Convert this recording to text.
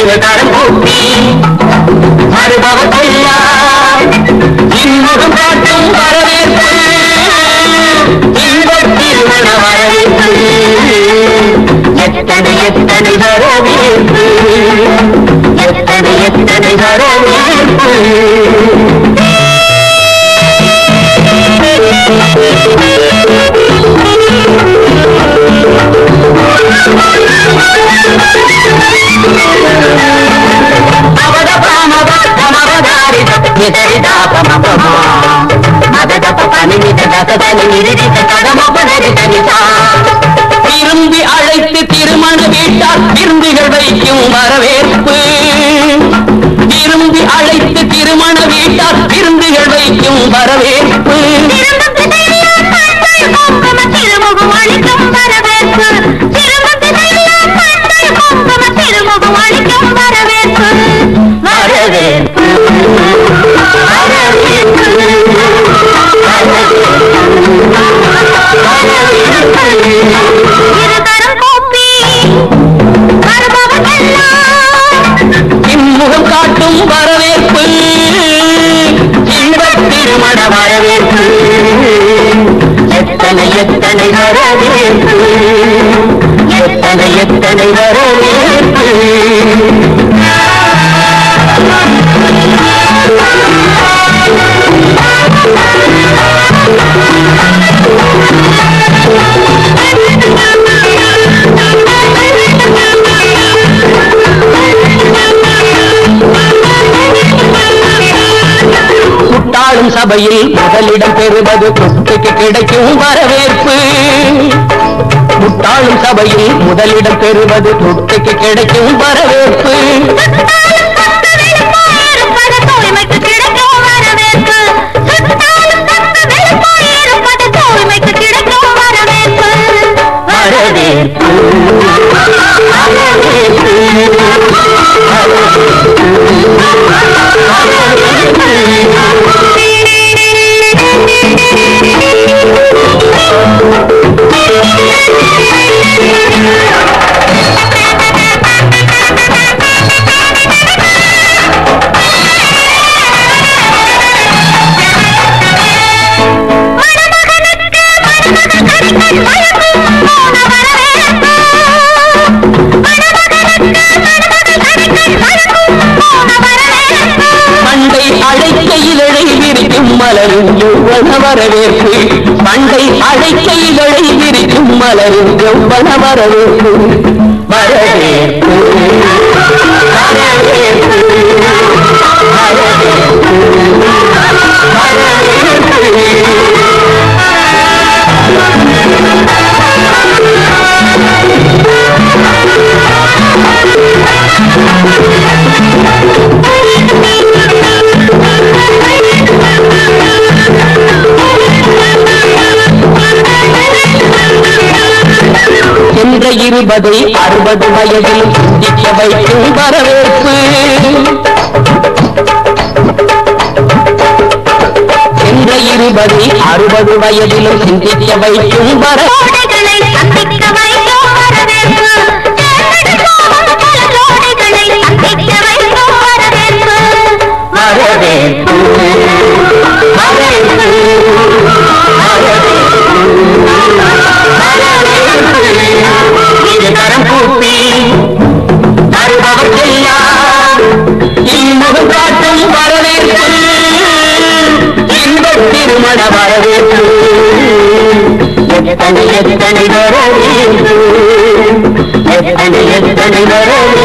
இருதரம் கூப்பி மறுபவத்தையார் இன்முகம் காட்டும் வரவேற்பு இன்பத்தில் மன வரவேற்பு எத்தனை எத்தனை வரவேற்பு எத்தனை எத்தனை வரவேற்பு அவத பாமவ தமவதாரி நிதரிதா பமபமா மதத பனி நித ததனி நிரிதித கதமபனரி தனிதா விரும்பி அழைத்து திருமண வீட்டார் விருந்துகள் வைக்கும் வரவேற்பு விரும்பி அழைத்து திருமண வீட்டார் விருந்துகள் வைக்கும் வரவேற்பு வரவேற்பு வரவேற்பு இம்முகம் காட்டும் வரவேற்பு இன்பத் திருமண வரவேற்பு எத்தனை எத்தனை வரவேற்பு எத்தனை எத்தனை வரவேற்பு முட்டாளும் சபையில் முதலிடம் பெறுவது சொத்துக்கு கிடைக்கும் வரவேற்பு முட்டாளும் சபையில் முதலிடம் பெறுவது சொத்துக்கு கிடைக்கும் வரவேற்பு வரவேற்பு வரவேற்பு பண்டை அழைக்கையில் இழை விரிக்கும் மலரும் யௌவன வரவேற்பு பண்டை அழைக்கையில் இழை விரிக்கும் மலரும் யௌவன வரவேற்பு வரவேற்பு வரவேற்பு என்ற இருபதை அறுபது வயதில் சிந்திக்க வைக்கும் வரவேற்பு என்ற இருபதை அறுபது வயதிலும் சிந்திக்க வைக்கும் வர வரவேற்பு வரவேற்பு இருதரம் கூப்பி வருபவர்க்கெல்லாம் இன்முகம் காட்டும் வரவேற்பு இன்பத் திருமண வரவேற்பு எத்தனை எத்தனை வரவேற்பு எத்தனை எத்தனை வரவேற்பு